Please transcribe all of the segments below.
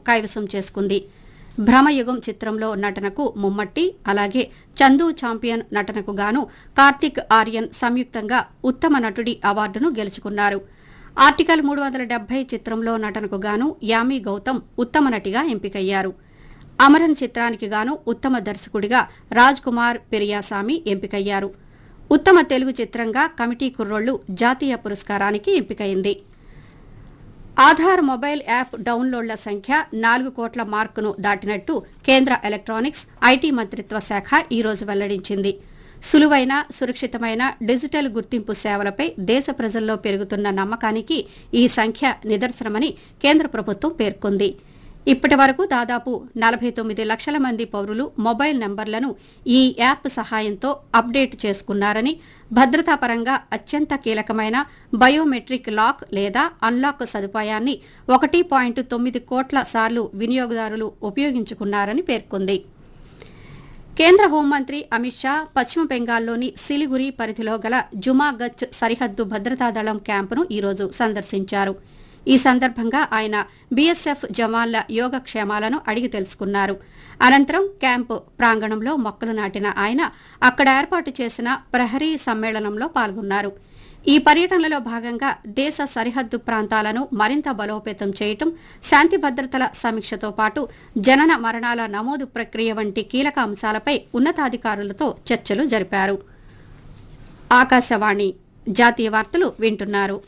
కైవసం చేసుకుంది భ్రమయుగం చిత్రంలో నటనకు ముమ్మట్టి అలాగే చందు ఛాంపియన్ నటనకు గాను కార్తిక్ ఆర్యన్ సంయుక్తంగా ఉత్తమ నటుడి అవార్డును గెలుచుకున్నారు ఆర్టికల్ మూడు వందల డెబ్బై చిత్రంలో నటనకు గాను యామి గౌతమ్ ఉత్తమ నటిగా ఎంపికయ్యారు అమరన్ చిత్రానికి గాను ఉత్తమ దర్శకుడిగా రాజ్ కుమార్ పెరియాసామి ఎంపికయ్యారు ఉత్తమ తెలుగు చిత్రంగా కమిటీ కుర్రోళ్లు జాతీయ పురస్కారానికి ఎంపికైంది ఆధార్ మొబైల్ యాప్ డౌన్లోడ్ల సంఖ్య నాలుగు కోట్ల మార్కును దాటినట్టు కేంద్ర ఎలక్ట్రానిక్స్ ఐటీ మంత్రిత్వ శాఖ ఈ రోజు వెల్లడించింది సులువైన సురక్షితమైన డిజిటల్ గుర్తింపు సేవలపై దేశ ప్రజల్లో పెరుగుతున్న నమ్మకానికి ఈ సంఖ్య నిదర్శనమని కేంద్ర ప్రభుత్వం పేర్కొంది ఇప్పటి వరకు దాదాపు నలభై తొమ్మిది లక్షల మంది పౌరులు మొబైల్ నంబర్లను ఈ యాప్ సహాయంతో అప్డేట్ చేసుకున్నారని భద్రతాపరంగా అత్యంత కీలకమైన బయోమెట్రిక్ లాక్ లేదా అన్లాక్ సదుపాయాన్ని ఒకటి పాయింట్ తొమ్మిది కోట్ల సార్లు వినియోగదారులు ఉపయోగించుకున్నారని పేర్కొంది కేంద్ర హోంమంత్రి అమిత్ షా పశ్చిమ బెంగాల్లోని సిలిగురి పరిధిలో గల జుమాగచ్ సరిహద్దు భద్రతా దళం క్యాంపును ఈరోజు సందర్శించారు ఈ సందర్భంగా ఆయన బీఎస్ఎఫ్ జవాన్ల యోగక్షేమాలను అడిగి తెలుసుకున్నారు అనంతరం క్యాంపు ప్రాంగణంలో మొక్కలు నాటిన ఆయన అక్కడ ఏర్పాటు చేసిన ప్రహరీ సమ్మేళనంలో పాల్గొన్నారు ఈ పర్యటనలో భాగంగా దేశ సరిహద్దు ప్రాంతాలను మరింత బలోపేతం చేయటం శాంతి భద్రతల సమీక్షతో పాటు జనన మరణాల నమోదు ప్రక్రియ వంటి కీలక అంశాలపై ఉన్నతాధికారులతో చర్చలు జరిపారు ఆకాశవాణి జాతీయ వార్తలు వింటున్నారు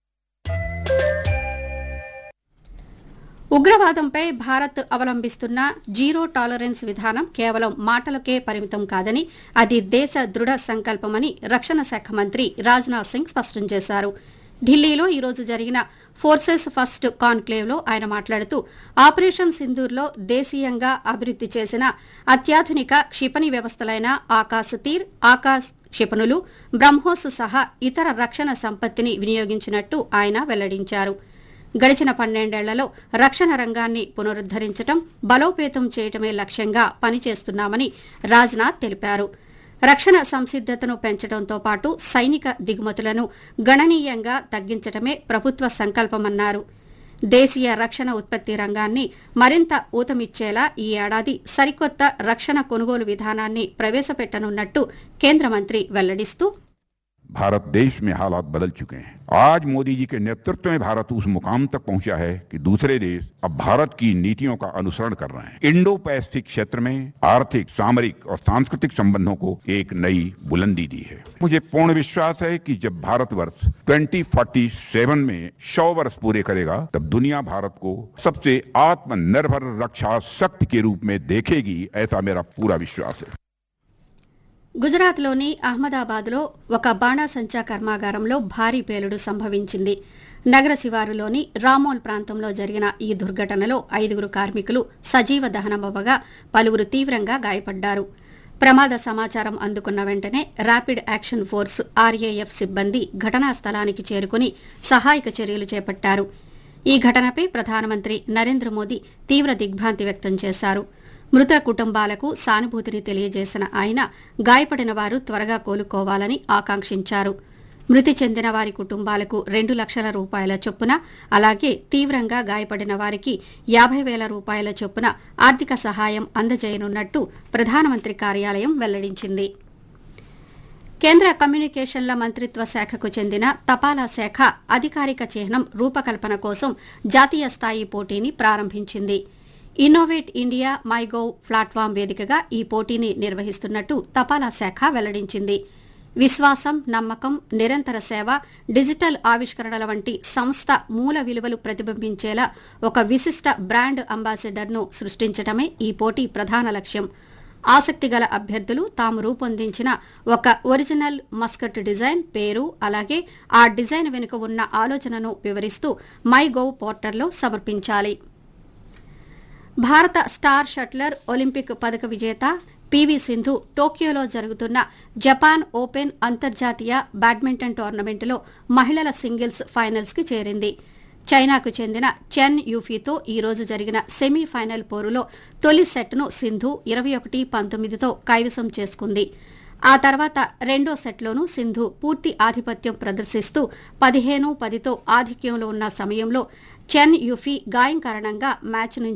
ఉగ్రవాదంపై భారత్ అవలంబిస్తున్న జీరో టాలరెన్స్ విధానం కేవలం మాటలకే పరిమితం కాదని అది దేశ దృఢ సంకల్పమని రక్షణ శాఖ మంత్రి రాజ్నాథ్ సింగ్ స్పష్టం చేశారు ఢిల్లీలో ఈరోజు జరిగిన ఫోర్సెస్ ఫస్ట్ కాన్క్లేవ్లో ఆయన మాట్లాడుతూ ఆపరేషన్ సింధూర్లో దేశీయంగా అభివృద్ది చేసిన అత్యాధునిక క్షిపణి వ్యవస్థలైన ఆకాశ్ తీర్ ఆకాశ్ క్షిపణులు బ్రహ్మోస్ సహా ఇతర రక్షణ సంపత్తిని వినియోగించినట్టు ఆయన వెల్లడించారు గడిచిన పన్నెండేళ్లలో రక్షణ రంగాన్ని పునరుద్దరించడం బలోపేతం చేయటమే లక్ష్యంగా పనిచేస్తున్నామని రాజ్నాథ్ తెలిపారు రక్షణ సంసిద్దతను పెంచడంతో పాటు సైనిక దిగుమతులను గణనీయంగా తగ్గించటమే ప్రభుత్వ సంకల్పమన్నారు దేశీయ రక్షణ ఉత్పత్తి రంగాన్ని మరింత ఊతమిచ్చేలా ఈ ఏడాది సరికొత్త రక్షణ కొనుగోలు విధానాన్ని ప్రవేశపెట్టనున్నట్టు కేంద్ర మంత్రి వెల్లడిస్తూ भारत देश में हालात बदल चुके हैं आज मोदी जी के नेतृत्व में भारत उस मुकाम तक पहुंचा है कि दूसरे देश अब भारत की नीतियों का अनुसरण कर रहे हैं इंडो पैसिफिक क्षेत्र में आर्थिक सामरिक और सांस्कृतिक संबंधों को एक नई बुलंदी दी है मुझे पूर्ण विश्वास है कि जब भारतवर्ष 2047 में 100 वर्ष पूरे करेगा तब दुनिया भारत को सबसे आत्मनिर्भर रक्षा शक्ति के रूप में देखेगी ऐसा मेरा पूरा विश्वास है గుజరాత్లోని అహ్మదాబాద్లో ఒక బాణాసంచా కర్మాగారంలో భారీ పేలుడు సంభవించింది నగర శివారులోని రామోల్ ప్రాంతంలో జరిగిన ఈ దుర్ఘటనలో ఐదుగురు కార్మికులు సజీవ దహనమవ్వగా పలువురు తీవ్రంగా గాయపడ్డారు ప్రమాద సమాచారం అందుకున్న వెంటనే ర్యాపిడ్ యాక్షన్ ఫోర్స్ ఆర్ఏఎఫ్ సిబ్బంది ఘటనా స్థలానికి చేరుకుని సహాయక చర్యలు చేపట్టారు ఈ ఘటనపై ప్రధానమంత్రి నరేంద్ర మోదీ తీవ్ర దిగ్భ్రాంతి వ్యక్తం చేశారు మృత కుటుంబాలకు సానుభూతిని తెలియజేసిన ఆయన గాయపడిన వారు త్వరగా కోలుకోవాలని ఆకాంక్షించారు మృతి చెందిన వారి కుటుంబాలకు రెండు లక్షల రూపాయల చొప్పున అలాగే తీవ్రంగా గాయపడిన వారికి యాభై వేల రూపాయల చొప్పున ఆర్థిక సహాయం అందజేయనున్నట్టు ప్రధానమంత్రి కార్యాలయం వెల్లడించింది కేంద్ర కమ్యూనికేషన్ల మంత్రిత్వ శాఖకు చెందిన తపాలా శాఖ అధికారిక చిహ్నం రూపకల్పన కోసం జాతీయ స్థాయి పోటీని ప్రారంభించింది ఇన్నోవేట్ ఇండియా మైగోవ్ ప్లాట్ఫామ్ వేదికగా ఈ పోటీని నిర్వహిస్తున్నట్టు తపాలా శాఖ వెల్లడించింది విశ్వాసం నమ్మకం నిరంతర సేవ డిజిటల్ ఆవిష్కరణల వంటి సంస్థ మూల విలువలు ప్రతిబింబించేలా ఒక విశిష్ట బ్రాండ్ అంబాసిడర్ను సృష్టించడమే ఈ పోటీ ప్రధాన లక్ష్యం ఆసక్తిగల అభ్యర్థులు తాము రూపొందించిన ఒక ఒరిజినల్ మస్కట్ డిజైన్ పేరు అలాగే ఆ డిజైన్ వెనుక ఉన్న ఆలోచనను వివరిస్తూ మై గోవ్ పోర్టల్లో సమర్పించాలి భారత స్టార్ షట్లర్ ఒలింపిక్ పథక విజేత పివి సింధు టోక్యోలో జరుగుతున్న జపాన్ ఓపెన్ అంతర్జాతీయ బ్యాడ్మింటన్ టోర్నమెంటులో మహిళల సింగిల్స్ ఫైనల్స్ కి చేరింది చైనాకు చెందిన చెన్ యూఫీతో ఈ రోజు జరిగిన సెమీఫైనల్ పోరులో తొలి సెట్ను సింధు ఇరవై ఒకటి పంతొమ్మిదితో కైవసం చేసుకుంది ఆ తర్వాత రెండో సెట్లోనూ సింధు పూర్తి ఆధిపత్యం ప్రదర్శిస్తూ పదిహేను పదితో ఆధిక్యంలో ఉన్న సమయంలో చెన్ యూఫీ గాయం కారణంగా మ్యాచ్ నుంచి